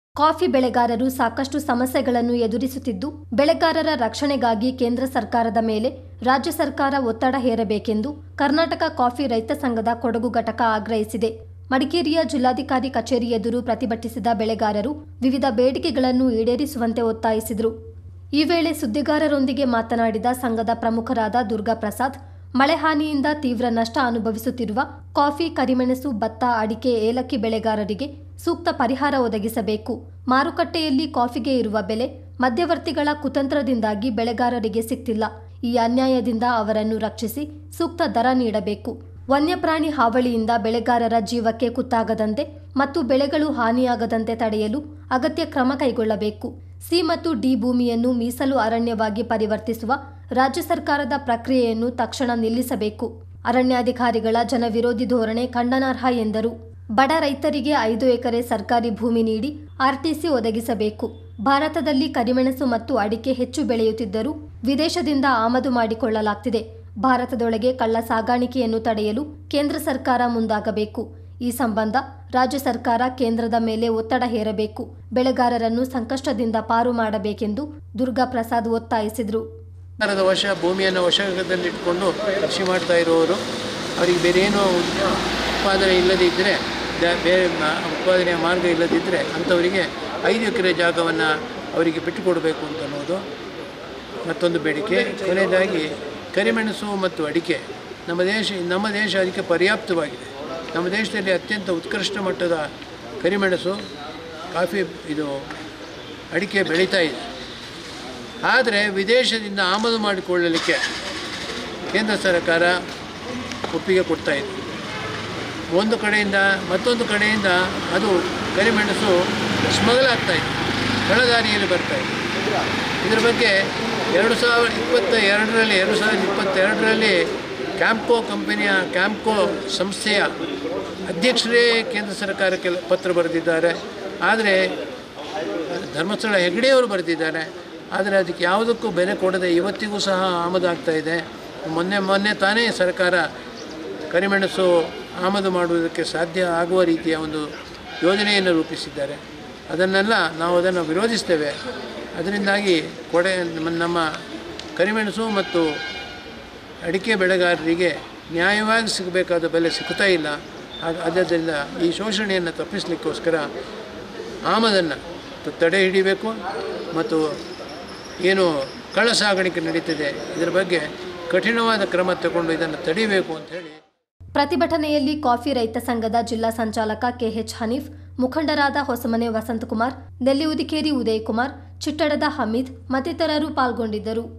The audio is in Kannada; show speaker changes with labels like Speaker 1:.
Speaker 1: ಕಾಫಿ ಬೆಳೆಗಾರರು ಸಾಕಷ್ಟು ಸಮಸ್ಯೆಗಳನ್ನು ಎದುರಿಸುತ್ತಿದ್ದು ಬೆಳೆಗಾರರ ರಕ್ಷಣೆಗಾಗಿ ಕೇಂದ್ರ ಸರ್ಕಾರದ ಮೇಲೆ ರಾಜ್ಯ ಸರ್ಕಾರ ಒತ್ತಡ ಹೇರಬೇಕೆಂದು ಕರ್ನಾಟಕ ಕಾಫಿ ರೈತ ಸಂಘದ ಕೊಡಗು ಘಟಕ ಆಗ್ರಹಿಸಿದೆ ಮಡಿಕೇರಿಯ ಜಿಲ್ಲಾಧಿಕಾರಿ ಕಚೇರಿ ಎದುರು ಪ್ರತಿಭಟಿಸಿದ ಬೆಳೆಗಾರರು ವಿವಿಧ ಬೇಡಿಕೆಗಳನ್ನು ಈಡೇರಿಸುವಂತೆ ಒತ್ತಾಯಿಸಿದರು ಈ ವೇಳೆ ಸುದ್ದಿಗಾರರೊಂದಿಗೆ ಮಾತನಾಡಿದ ಸಂಘದ ಪ್ರಮುಖರಾದ ದುರ್ಗಾ ಪ್ರಸಾದ್ ಮಳೆ ಹಾನಿಯಿಂದ ತೀವ್ರ ನಷ್ಟ ಅನುಭವಿಸುತ್ತಿರುವ ಕಾಫಿ ಕರಿಮೆಣಸು ಭತ್ತ ಅಡಿಕೆ ಏಲಕ್ಕಿ ಬೆಳೆಗಾರರಿಗೆ ಸೂಕ್ತ ಪರಿಹಾರ ಒದಗಿಸಬೇಕು ಮಾರುಕಟ್ಟೆಯಲ್ಲಿ ಕಾಫಿಗೆ ಇರುವ ಬೆಲೆ ಮಧ್ಯವರ್ತಿಗಳ ಕುತಂತ್ರದಿಂದಾಗಿ ಬೆಳೆಗಾರರಿಗೆ ಸಿಗ್ತಿಲ್ಲ ಈ ಅನ್ಯಾಯದಿಂದ ಅವರನ್ನು ರಕ್ಷಿಸಿ ಸೂಕ್ತ ದರ ನೀಡಬೇಕು ವನ್ಯಪ್ರಾಣಿ ಹಾವಳಿಯಿಂದ ಬೆಳೆಗಾರರ ಜೀವಕ್ಕೆ ಕುತ್ತಾಗದಂತೆ ಮತ್ತು ಬೆಳೆಗಳು ಹಾನಿಯಾಗದಂತೆ ತಡೆಯಲು ಅಗತ್ಯ ಕ್ರಮ ಕೈಗೊಳ್ಳಬೇಕು ಸಿ ಮತ್ತು ಡಿ ಭೂಮಿಯನ್ನು ಮೀಸಲು ಅರಣ್ಯವಾಗಿ ಪರಿವರ್ತಿಸುವ ರಾಜ್ಯ ಸರ್ಕಾರದ ಪ್ರಕ್ರಿಯೆಯನ್ನು ತಕ್ಷಣ ನಿಲ್ಲಿಸಬೇಕು ಅರಣ್ಯಾಧಿಕಾರಿಗಳ ಜನವಿರೋಧಿ ಧೋರಣೆ ಖಂಡನಾರ್ಹ ಎಂದರು ಬಡ ರೈತರಿಗೆ ಐದು ಎಕರೆ ಸರ್ಕಾರಿ ಭೂಮಿ ನೀಡಿ ಆರ್ಟಿಸಿ ಒದಗಿಸಬೇಕು ಭಾರತದಲ್ಲಿ ಕರಿಮೆಣಸು ಮತ್ತು ಅಡಿಕೆ ಹೆಚ್ಚು ಬೆಳೆಯುತ್ತಿದ್ದರೂ ವಿದೇಶದಿಂದ ಆಮದು ಮಾಡಿಕೊಳ್ಳಲಾಗ್ತಿದೆ ಭಾರತದೊಳಗೆ ಕಳ್ಳ ಸಾಗಾಣಿಕೆಯನ್ನು ತಡೆಯಲು ಕೇಂದ್ರ ಸರ್ಕಾರ ಮುಂದಾಗಬೇಕು ಈ ಸಂಬಂಧ ರಾಜ್ಯ ಸರ್ಕಾರ ಕೇಂದ್ರದ ಮೇಲೆ ಒತ್ತಡ ಹೇರಬೇಕು ಬೆಳೆಗಾರರನ್ನು ಸಂಕಷ್ಟದಿಂದ ಪಾರು ಮಾಡಬೇಕೆಂದು ದುರ್ಗಾ ಪ್ರಸಾದ್ ಒತ್ತಾಯಿಸಿದರು
Speaker 2: ಸರ್ಕಾರದ ವಶ ಭೂಮಿಯನ್ನು ವಶದಲ್ಲಿಟ್ಟುಕೊಂಡು ಕೃಷಿ ಮಾಡ್ತಾ ಇರುವವರು ಅವರಿಗೆ ಬೇರೆ ಏನೋ ಉತ್ಪಾದನೆ ಇಲ್ಲದಿದ್ದರೆ ಬೇರೆ ಮ- ಉತ್ಪಾದನೆಯ ಮಾರ್ಗ ಇಲ್ಲದಿದ್ದರೆ ಅಂಥವರಿಗೆ ಐದು ಎಕರೆ ಜಾಗವನ್ನು ಅವರಿಗೆ ಬಿಟ್ಟುಕೊಡಬೇಕು ಅಂತ ಅನ್ನೋದು ಮತ್ತೊಂದು ಬೇಡಿಕೆ ಕೊನೆಯದಾಗಿ ಕರಿಮೆಣಸು ಮತ್ತು ಅಡಿಕೆ ನಮ್ಮ ದೇಶ ನಮ್ಮ ದೇಶ ಅದಕ್ಕೆ ಪರ್ಯಾಪ್ತವಾಗಿದೆ ನಮ್ಮ ದೇಶದಲ್ಲಿ ಅತ್ಯಂತ ಉತ್ಕೃಷ್ಟ ಮಟ್ಟದ ಕರಿಮೆಣಸು ಕಾಫಿ ಇದು ಅಡಿಕೆ ಬೆಳೀತಾ ಇದೆ ಆದರೆ ವಿದೇಶದಿಂದ ಆಮದು ಮಾಡಿಕೊಳ್ಳಲಿಕ್ಕೆ ಕೇಂದ್ರ ಸರ್ಕಾರ ಒಪ್ಪಿಗೆ ಕೊಡ್ತಾ ಇದೆ ಒಂದು ಕಡೆಯಿಂದ ಮತ್ತೊಂದು ಕಡೆಯಿಂದ ಅದು ಕರಿಮೆಣಸು ಸ್ಮಗಲ್ ಆಗ್ತಾ ಇದೆ ಕಳ್ಳದಾರಿಯಲ್ಲಿ ಬರ್ತಾ ಇದೆ ಇದರ ಬಗ್ಗೆ ಎರಡು ಸಾವಿರದ ಇಪ್ಪತ್ತ ಎರಡರಲ್ಲಿ ಎರಡು ಸಾವಿರದ ಇಪ್ಪತ್ತೆರಡರಲ್ಲಿ ಕ್ಯಾಂಪ್ಕೋ ಕಂಪನಿಯ ಕ್ಯಾಂಪ್ಕೋ ಸಂಸ್ಥೆಯ ಅಧ್ಯಕ್ಷರೇ ಕೇಂದ್ರ ಸರ್ಕಾರಕ್ಕೆ ಪತ್ರ ಬರೆದಿದ್ದಾರೆ ಆದರೆ ಧರ್ಮಸ್ಥಳ ಹೆಗಡೆಯವರು ಬರೆದಿದ್ದಾರೆ ಆದರೆ ಅದಕ್ಕೆ ಯಾವುದಕ್ಕೂ ಬೆಲೆ ಕೊಡದೆ ಇವತ್ತಿಗೂ ಸಹ ಆಮದಾಗ್ತಾ ಇದೆ ಮೊನ್ನೆ ಮೊನ್ನೆ ತಾನೇ ಸರ್ಕಾರ ಕರಿಮೆಣಸು ಆಮದು ಮಾಡುವುದಕ್ಕೆ ಸಾಧ್ಯ ಆಗುವ ರೀತಿಯ ಒಂದು ಯೋಜನೆಯನ್ನು ರೂಪಿಸಿದ್ದಾರೆ ಅದನ್ನೆಲ್ಲ ನಾವು ಅದನ್ನು ವಿರೋಧಿಸ್ತೇವೆ ಅದರಿಂದಾಗಿ ಕೊಡೆ ನಮ್ಮ- ನಮ್ಮ ಕರಿಮೆಣಸು ಮತ್ತು ಅಡಿಕೆ ಬೆಳೆಗಾರರಿಗೆ ನ್ಯಾಯವಾಗಿ ಸಿಗಬೇಕಾದ ಬೆಲೆ ಸಿಗ್ತಾ ಇಲ್ಲ ಆಗ- ಆದ್ದರಿಂದ ಈ ಶೋಷಣೆಯನ್ನು ತಪ್ಪಿಸಲಿಕ್ಕೋಸ್ಕರ ಆಮದನ್ನು ತ- ತಡೆ ಹಿಡಿಬೇಕು ಮತ್ತು ಏನು ಕಳ್ಳ ಸಾಗಾಣಿಕೆ ನಡೀತಿದೆ ಇದರ ಬಗ್ಗೆ ಕಠಿಣವಾದ ಕ್ರಮ ತಗೊಂಡು ಇದನ್ನು ತಡಿಬೇಕು ಅಂತ ಹೇಳಿ
Speaker 1: ಪ್ರತಿಭಟನೆಯಲ್ಲಿ ಕಾಫಿ ರೈತ ಸಂಘದ ಜಿಲ್ಲಾ ಸಂಚಾಲಕ ಕೆಎಚ್ ಹನೀಫ್ ಮುಖಂಡರಾದ ಹೊಸಮನೆ ವಸಂತಕುಮಾರ್ ನೆಲ್ಲಿಉದಿಕೇರಿ ಉದಯಕುಮಾರ್ ಚಿಟ್ಟಡದ ಹಮೀದ್ ಮತ್ತಿತರರು ಪಾಲ್ಗೊಂಡಿದ್ದರು